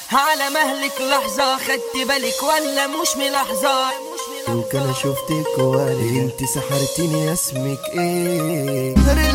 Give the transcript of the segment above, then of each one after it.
على مهلك لحظة خدت بالك ولا مش ملاحظة يمكن انا شفتك واري انت سحرتيني اسمك ايه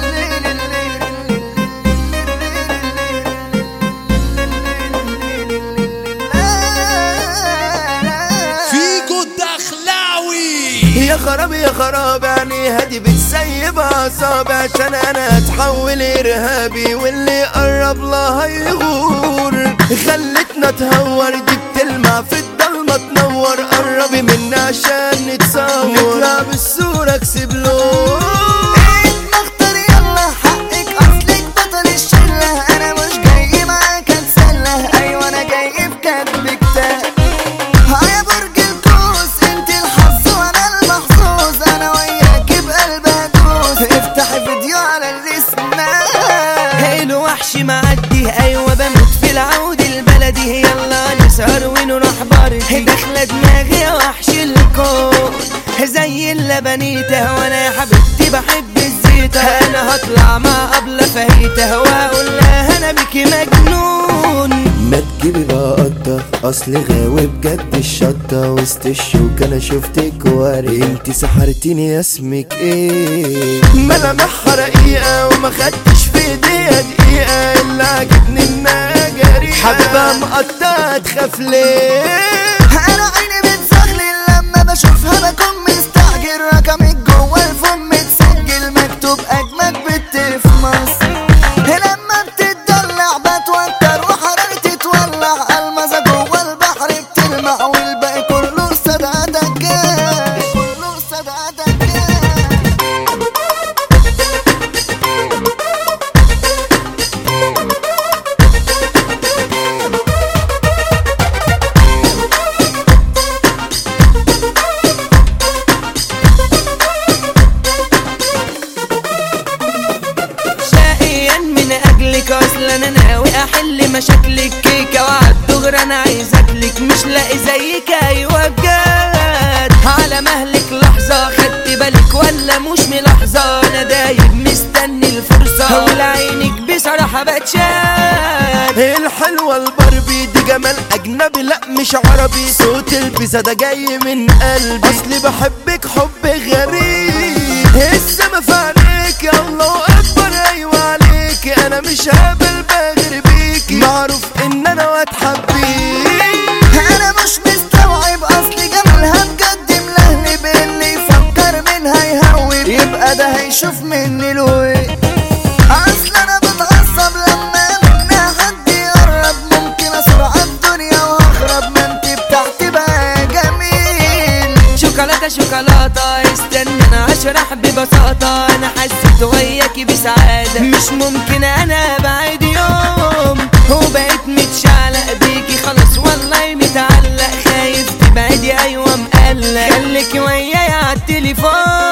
فيجو الدخلاوي يا خراب يا خراب يعني هدي بتسيب اعصابي عشان انا اتحول ارهابي واللي قرب لها يغور خلتنا تهور دي بتلمع في الضلمه تنور قربي منا عشان نتصور نطلع بالصوره اكسب لون مختار يلا حقك اصلك بطل الشله انا مش جاي معاك اتسلى ايوه انا جاي بكاتب كتاب ها يا برج القوس انت الحظ وانا المحظوظ انا وياك بقلب هدوس افتحي فيديو على الاسم الوحش معدي ايوه بموت في العود البلدي يلا نسهر ونروح بارتي داخله دماغي يا وحش الكون زي اللبنيته وانا يا حبيبتي بحب الزيته انا هطلع مع قبل فهيته واقول لها انا بيكي مجنون ما تجيبي بقى قطة اصل غاوي بجد الشطة وسط الشوك انا شفتك واري انت سحرتيني اسمك ايه ملامحها رقيقة وما خدتش في ايديها دقيقة اللي عجبني انها جريئة حبة مقطعة تخاف ليه انا عيني بتزغلل لما بشوفها بكون مستعجل رقمك جوه الفم متسجل مكتوب اجمد بنت في مصر لما بتتدلع بتوتر وحرارتي تولع المزة جوه البحر بتلمع والباقي كله صدقتك كله صدقتك شقيا من اجلك اصلا انا ناوي احل مشاكلك كيكه وعد دغري انا عايز اكلك مش لاقي زيك ايوه بجد على مهلك لحظه خدت بالك ولا مش ملاحظه انا دايب مستني الفرصه ولا عينك بصراحه بتشاد الحلوة الباربي دي جمال أجنبي لأ مش عربي صوت البيزا ده جاي من قلبي أصلي بحبك حب غريب السما في عينيك يا الله أكبر أيوة عليك أنا مش هقبل بغير بيكي معروف إن أنا واتحبيك انا مش مستوعب اصل جمالها بجد ملهلب اللي يفكر منها يهوب يبقى ده هيشوف مني الوي اصل انا بتعصب لما منها حد يقرب ممكن اسرع الدنيا واخرب ما انت بتاعتي بقى جميل شوكولاتة شوكولاتة استنى انا اشرح ببساطة انا حسيت وياكي بسعادة مش ممكن انا بعد يوم وبقيت متشعلق بيكي خلاص والله متعلق خايف تبعدي ايوه مقلق خليكي ويايا عالتليفون